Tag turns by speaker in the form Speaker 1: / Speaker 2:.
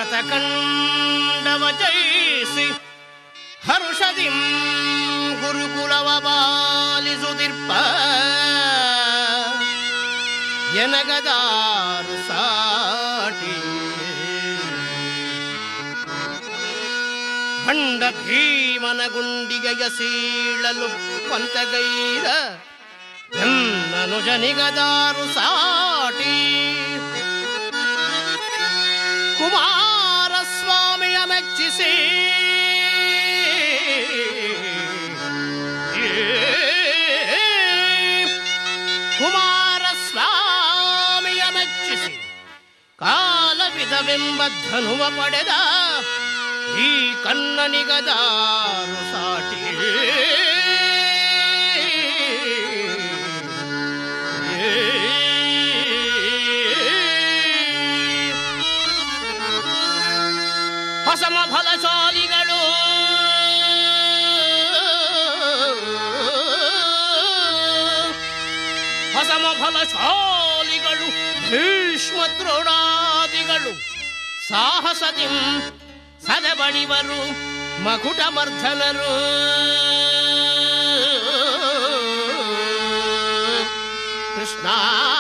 Speaker 1: ಶತಖಂಡವ ಜಯಿಸಿ ಹರುಷದಿ ಗುರುಕುಲವ ಬಾಲಿಸುತ್ತಿರ್ಪ ಎನಗದಾರು ಸಾಟಿ ಭಂಡ ಭೀಮನ ಗುಂಡಿಗೆಯ ಸೀಳಲು ಪಂತಗೈರ ಎನ್ನನು ಜನಿಗದಾರು ಸಾಟಿ ಕುಮಾರಸ್ವಾಮಿಯ ಮೆಚ್ಚಿಸಿ ಕುಮಾರಸ್ವಾಮಿಯ ಮೆಚ್ಚಿಸಿ ಕಾಲವಿದವೆಂಬ ಧನುವ ಪಡೆದ ಈ ಕನ್ನನಿಗದಾರು ಸಾಟಿ ಹೊಸಮ ಫಲಶಾಲಿಗಳು ಹೊಸಮ ಫಲಶಾಲಿಗಳು ಭೀಷ್ಮ ದ್ರೋಣಾದಿಗಳು ಸಾಹಸದಿ ಸದಬಡಿವರು ಮಕುಟ ಮರ್ಧನರು ಕೃಷ್ಣ